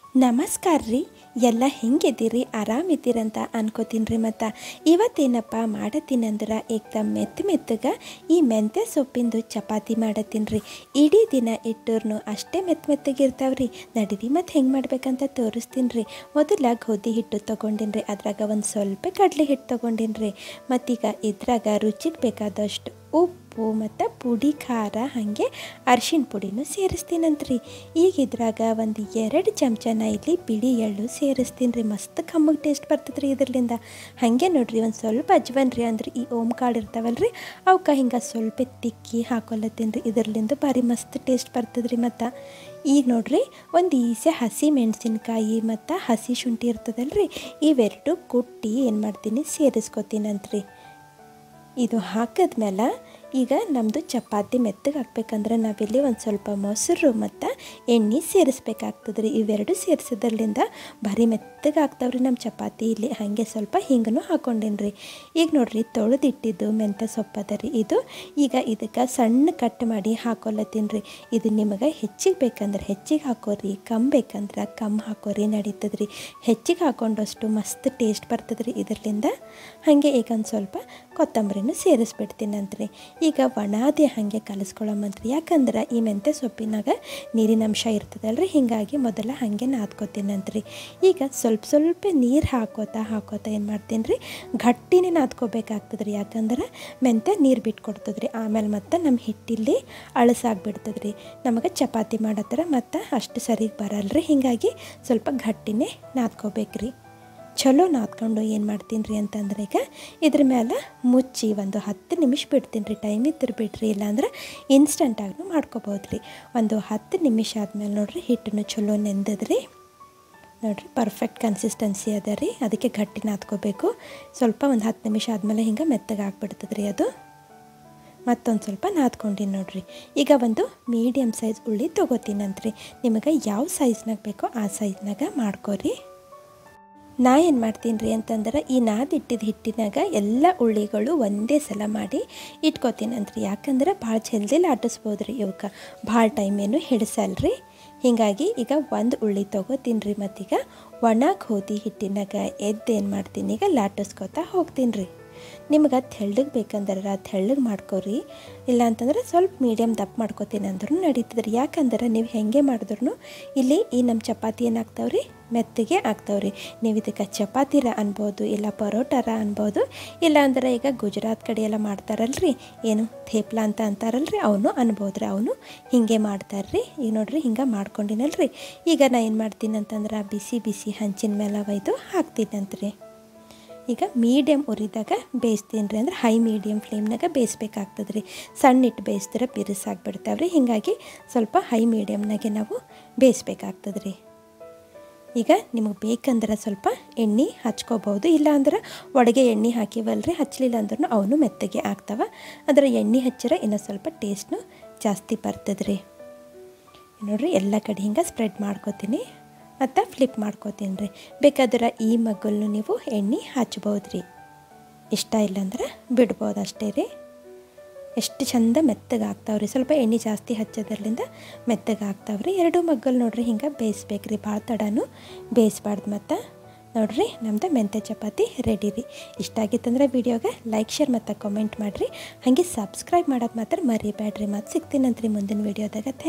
ನಮಸ್ಕಾರ ರೀ ಎಲ್ಲ ಹೆಂಗಿದ್ದೀರಿ ಆರಾಮಿದ್ದೀರಂತ ಅನ್ಕೋತೀನಿ ರೀ ಮತ್ತು ಇವತ್ತೇನಪ್ಪ ಮಾಡತ್ತೀನಂದ್ರೆ ಏಕ್ದಮ್ ಮೆತ್ತ ಮೆತ್ತಗೆ ಈ ಮೆಂತ್ಯ ಸೊಪ್ಪಿಂದು ಚಪಾತಿ ಮಾಡತ್ತೀನಿ ರೀ ಇಡೀ ದಿನ ಇಟ್ಟರು ಅಷ್ಟೇ ಮೆತ್ತ ಮೆತ್ತಗಿರ್ತಾವೆ ರೀ ನಡೀರಿ ಮತ್ತು ಹೆಂಗೆ ಮಾಡ್ಬೇಕಂತ ತೋರಿಸ್ತೀನಿ ರೀ ಮೊದಲ ಗೋಧಿ ಹಿಟ್ಟು ತೊಗೊಂಡಿನಿ ರೀ ಅದ್ರಾಗ ಒಂದು ಸ್ವಲ್ಪ ಕಡಲೆ ಹಿಟ್ಟು ತೊಗೊಂಡಿನಿ ರೀ ಮತ್ತೀಗ ಇದ್ರಾಗ ರುಚಿಗೆ ಬೇಕಾದಷ್ಟು ಉಪ್ಪು ಮತ್ತು ಪುಡಿ ಖಾರ ಹಾಗೆ ಅರ್ಶಿಣ ಪುಡಿನೂ ಸೇರಿಸ್ತೀನಂತ್ರಿ ಈಗ ಇದ್ರಾಗ ಒಂದು ಎರಡು ಚಮಚ ನಾ ಇಲ್ಲಿ ಬಿಳಿ ಎಳ್ಳು ಸೇರಿಸ್ತೀನಿ ರೀ ಮಸ್ತ್ ಕಮ್ಮಗೆ ಟೇಸ್ಟ್ ಬರ್ತದೆ ರೀ ಇದರಿಂದ ಹಾಗೆ ನೋಡ್ರಿ ಒಂದು ಸ್ವಲ್ಪ ಅಜ್ವನ್ ರೀ ಅಂದ್ರೆ ಈ ಓಮ್ ಕಾಳು ಇರ್ತಾವಲ್ಲ ರೀ ಅವಕ್ಕೆ ಹಿಂಗೆ ಸ್ವಲ್ಪ ತಿಕ್ಕಿ ಹಾಕೊಲತ್ತೀನಿ ರೀ ಇದರ್ಲಿಂದ ಭಾರಿ ಮಸ್ತ್ ಟೇಸ್ಟ್ ಬರ್ತದೆ ರೀ ಮತ್ತು ಈಗ ನೋಡ್ರಿ ಒಂದು ಈಸೆ ಹಸಿ ಮೆಣಸಿನ್ಕಾಯಿ ಮತ್ತು ಹಸಿ ಶುಂಠಿ ಇರ್ತದಲ್ಲ ರೀ ಇವೆರಡು ಕುಟ್ಟಿ ಏನು ಮಾಡ್ತೀನಿ ಸೇರಿಸ್ಕೊತೀನಂತ್ರಿ ಇದು ಹಾಕಿದ್ಮೇಲೆ ಈಗ ನಮ್ಮದು ಚಪಾತಿ ಮೆತ್ತಗೆ ಹಾಕ್ಬೇಕಂದ್ರೆ ನಾವಿಲ್ಲಿ ಒಂದು ಸ್ವಲ್ಪ ಮೊಸರು ಮತ್ತು ಎಣ್ಣೆ ಸೇರಿಸ್ಬೇಕಾಗ್ತದೆ ರೀ ಇವೆರಡು ಸೇರಿಸಿದ್ರಲಿಂದ ಭಾರಿ ಮೆತ್ತಗೆ ಆಗ್ತಾವೆ ರೀ ನಮ್ಮ ಚಪಾತಿ ಇಲ್ಲಿ ಹಾಗೆ ಸ್ವಲ್ಪ ಹಿಂಗನೂ ಹಾಕೊಂಡೇನಿ ರೀ ಈಗ ನೋಡ್ರಿ ತೊಳೆದಿಟ್ಟಿದ್ದು ಮೆಂತ್ಯ ಸೊಪ್ಪದ ರೀ ಇದು ಈಗ ಇದಕ್ಕೆ ಸಣ್ಣ ಕಟ್ ಮಾಡಿ ಹಾಕೊಲತ್ತೀನಿ ರೀ ಇದು ನಿಮಗೆ ಹೆಚ್ಚಿಗೆ ಬೇಕಂದ್ರೆ ಹೆಚ್ಚಿಗೆ ಹಾಕೋರಿ ಕಮ್ಮಿ ಬೇಕಂದ್ರೆ ಕಮ್ಮಿ ಹಾಕೋರಿ ನಡೀತದೆ ರೀ ಹೆಚ್ಚಿಗೆ ಹಾಕೊಂಡಷ್ಟು ಮಸ್ತ್ ಟೇಸ್ಟ್ ಬರ್ತದೆ ರೀ ಇದರಿಂದ ಹಾಗೆ ಈಗ ಒಂದು ಸ್ವಲ್ಪ ಕೊತ್ತಂಬರಿನೂ ಸೇರಿಸ್ಬಿಡ್ತೀನಂತ್ರಿ ಈಗ ಒಣಾದಿ ಹಾಗೆ ಕಲಿಸ್ಕೊಳ್ಳೋಮಂತ್ರಿ ಯಾಕಂದ್ರೆ ಈ ಮೆಂತ್ಯ ಸೊಪ್ಪಿನಾಗ ನೀರಿನ ಅಂಶ ಇರ್ತದಲ್ರಿ ಹೀಗಾಗಿ ಮೊದಲ ಹಾಗೆ ನಾದ್ಕೋತೀನಂತ್ರಿ ಈಗ ಸ್ವಲ್ಪ ಸ್ವಲ್ಪ ನೀರು ಹಾಕೋತಾ ಹಾಕೋತಾ ಏನು ಮಾಡ್ತೀನಿ ರೀ ಗಟ್ಟಿನೇ ನಾದ್ಕೋಬೇಕಾಗ್ತದೆ ರೀ ಯಾಕಂದ್ರೆ ಮೆಂತ್ಯ ನೀರು ಬಿಟ್ಕೊಡ್ತದೆ ರೀ ಆಮೇಲೆ ಮತ್ತೆ ನಮ್ಮ ಹಿಟ್ಟಿಲ್ಲಿ ಅಳಸಾಗ್ಬಿಡ್ತದೆ ರೀ ನಮಗೆ ಚಪಾತಿ ಮಾಡತ್ತರ ಮತ್ತು ಅಷ್ಟು ಸರಿಗೆ ಬರಲ್ರಿ ಹೀಗಾಗಿ ಸ್ವಲ್ಪ ಗಟ್ಟಿನೇ ನಾದ್ಕೋಬೇಕ್ರಿ ಚಲೋ ನಾದ್ಕೊಂಡು ಏನು ಮಾಡ್ತೀನಿ ರೀ ಅಂತಂದ್ರೆ ಈಗ ಇದ್ರ ಮೇಲೆ ಮುಚ್ಚಿ ಒಂದು ಹತ್ತು ನಿಮಿಷ ಬಿಡ್ತೀನಿ ರೀ ಟೈಮ್ ಇದ್ರೆ ಬಿಡ್ರಿ ಇಲ್ಲಾಂದ್ರೆ ಇನ್ಸ್ಟಂಟಾಗೂ ಮಾಡ್ಕೋಬೋದು ರೀ ಒಂದು ಹತ್ತು ನಿಮಿಷ ಆದಮೇಲೆ ನೋಡ್ರಿ ಹಿಟ್ಟನ್ನು ಚಲೋ ನೆಂದದ್ರಿ ನೋಡ್ರಿ ಪರ್ಫೆಕ್ಟ್ ಕನ್ಸಿಸ್ಟೆನ್ಸಿ ಅದ ರೀ ಅದಕ್ಕೆ ಗಟ್ಟಿ ನಾದ್ಕೋಬೇಕು ಸ್ವಲ್ಪ ಒಂದು ಹತ್ತು ನಿಮಿಷ ಆದಮೇಲೆ ಹಿಂಗೆ ಮೆತ್ತಗೆ ಆಗ್ಬಿಡ್ತದೆ ರೀ ಅದು ಮತ್ತೊಂದು ಸ್ವಲ್ಪ ನಾದ್ಕೊಂಡಿನಿ ನೋಡ್ರಿ ಈಗ ಒಂದು ಮೀಡಿಯಮ್ ಸೈಜ್ ಉಳ್ಳಿ ತೊಗೋತೀನಂತ್ರಿ ನಿಮಗೆ ಯಾವ ಸೈಜ್ನಾಗ ಬೇಕೋ ಆ ಸೈಜ್ನಾಗ ಮಾಡ್ಕೋರಿ ನಾ ಏನು ಮಾಡ್ತೀನಿ ರೀ ಅಂತಂದ್ರೆ ಈ ನಾದಿಟ್ಟಿದ ಹಿಟ್ಟಿನಾಗ ಎಲ್ಲ ಉಳ್ಳಿಗಳು ಒಂದೇ ಸಲ ಮಾಡಿ ಇಟ್ಕೋತೀನಂತ್ರಿ ಯಾಕಂದ್ರೆ ಭಾಳ ಜಲ್ದಿ ಲಾಟಿಸ್ಬೋದು ರೀ ಇವಕ್ಕೆ ಭಾಳ ಟೈಮ್ ಏನು ಹಿಡಿಸಲ್ರಿ ಹೀಗಾಗಿ ಈಗ ಒಂದು ಉಳ್ಳಿ ತೊಗೋತೀನಿ ರೀ ಮತ್ತೀಗ ಒಣ ಗೋಧಿ ಹಿಟ್ಟಿನಾಗ ಎದ್ದು ಏನು ಮಾಡ್ತೀನಿ ಈಗ ಲಾಟಿಸ್ಕೋತಾ ಹೋಗ್ತೀನಿ ರೀ ನಿಮ್ಗೆ ತೆಳ್ಳಗೆ ಬೇಕಂದ್ರೆ ತೆಳ್ಳಗೆ ಮಾಡ್ಕೊರಿ ಇಲ್ಲ ಅಂತಂದ್ರೆ ಸ್ವಲ್ಪ ಮೀಡಿಯಮ್ ದಪ್ಪ ಮಾಡ್ಕೋತೀನಿ ಅಂದ್ರೂ ನಡೀತದೆ ರೀ ಯಾಕಂದ್ರೆ ನೀವು ಹೆಂಗೆ ಮಾಡಿದ್ರು ಇಲ್ಲಿ ಈ ನಮ್ಮ ಚಪಾತಿ ಏನಾಗ್ತಾವೆ ರೀ ಮೆತ್ತಗೆ ಆಗ್ತಾವ್ರಿ ನೀವು ಇದಕ್ಕೆ ಚಪಾತಿರ ಅನ್ಬೋದು ಇಲ್ಲ ಪರೋಟಾರ ಅನ್ಬೋದು ಇಲ್ಲ ಅಂದ್ರೆ ಈಗ ಗುಜರಾತ್ ಕಡೆ ಎಲ್ಲ ಮಾಡ್ತಾರಲ್ರಿ ಏನು ಥೇಪ್ಲ ಅಂತ ಅಂತಾರಲ್ರಿ ಅವನು ಅನ್ಬೋದು ರೀ ಅವನು ಹಿಂಗೆ ಮಾಡ್ತಾರ್ರಿ ಈಗ ನೋಡ್ರಿ ಹಿಂಗೆ ಮಾಡ್ಕೊಂಡಿನಲ್ರಿ ಈಗ ನಾ ಏನು ಮಾಡ್ತೀನಿ ಅಂತಂದ್ರೆ ಬಿಸಿ ಬಿಸಿ ಹಂಚಿನ ಮೇಲೆ ಒಯ್ದು ಹಾಕ್ತೀನಂತ್ರಿ ಈಗ ಮೀಡಿಯಮ್ ಉರಿದಾಗ ಬೇಯಿಸ್ತೀನಿ ರೀ ಅಂದ್ರೆ ಹೈ ಮೀಡಿಯಮ್ ಫ್ಲೇಮ್ನಾಗ ಬೇಯಿಸ್ಬೇಕಾಗ್ತದೆ ರೀ ಸಣ್ಣ ಇಟ್ಟು ಬೇಯಿಸಿದ್ರೆ ಬಿರುಸಾಗ್ಬಿಡ್ತಾವೆ ರೀ ಹೀಗಾಗಿ ಸ್ವಲ್ಪ ಹೈ ಮೀಡಿಯಮ್ನಾಗೆ ನಾವು ಬೇಯಿಸ್ಬೇಕಾಗ್ತದೆ ರೀ ಈಗ ನಿಮಗೆ ಬೇಕಂದ್ರೆ ಸ್ವಲ್ಪ ಎಣ್ಣೆ ಹಚ್ಕೋಬೋದು ಇಲ್ಲಾಂದ್ರೆ ಒಳಗೆ ಎಣ್ಣೆ ಹಾಕಿವಲ್ರಿ ಹಚ್ಚಲಿಲ್ಲ ಅಂದ್ರೂ ಅವನು ಮೆತ್ತಗೆ ಆಗ್ತಾವೆ ಅದರ ಎಣ್ಣೆ ಹಚ್ಚಿರ ಇನ್ನೂ ಸ್ವಲ್ಪ ಟೇಸ್ಟ್ನು ಜಾಸ್ತಿ ಬರ್ತದೆ ರೀ ನೋಡಿರಿ ಎಲ್ಲ ಕಡೆ ಹಿಂಗೆ ಸ್ಪ್ರೆಡ್ ಮಾಡ್ಕೋತೀನಿ ಮತ್ತು ಫ್ಲಿಪ್ ಮಾಡ್ಕೋತೀನಿ ರೀ ಬೇಕಾದ್ರೆ ಈ ಮಗ್ಗಲ್ನು ನೀವು ಎಣ್ಣೆ ಹಚ್ಬೋದು ರೀ ಇಷ್ಟ ಇಲ್ಲಾಂದ್ರೆ ಬಿಡ್ಬೋದು ಅಷ್ಟೇ ರೀ ಎಷ್ಟು ಚಂದ ಮೆತ್ತಗೆ ಆಗ್ತಾವ್ರಿ ಸ್ವಲ್ಪ ಎಣ್ಣೆ ಜಾಸ್ತಿ ಹಚ್ಚೋದ್ರಲ್ಲಿಂದ ಮೆತ್ತಗೆ ಆಗ್ತಾವ್ರಿ ಎರಡು ಮಗ್ಗಲ್ ನೋಡ್ರಿ ಹಿಂಗೆ ಬೇಯಿಸ್ಬೇಕ್ರಿ ಭಾಳ ತಡನೂ ಬೇಯಿಸ್ಬಾರ್ದು ಮತ್ತು ನೋಡ್ರಿ ನಮ್ದು ಮೆಂತ್ಯ ಚಪಾತಿ ರೆಡಿ ರೀ ಇಷ್ಟ ಆಗಿತ್ತಂದ್ರೆ ವಿಡಿಯೋಗೆ ಲೈಕ್ ಶೇರ್ ಮತ್ತು ಕಮೆಂಟ್ ಮಾಡಿರಿ ಹಾಗೆ ಸಬ್ಸ್ಕ್ರೈಬ್ ಮಾಡೋದು ಮಾತ್ರ ಮರಿಬೇಡ್ರಿ ಮತ್ತು ಸಿಗ್ತೀನಂತ್ರಿ ಮುಂದಿನ ವಿಡಿಯೋದಾಗ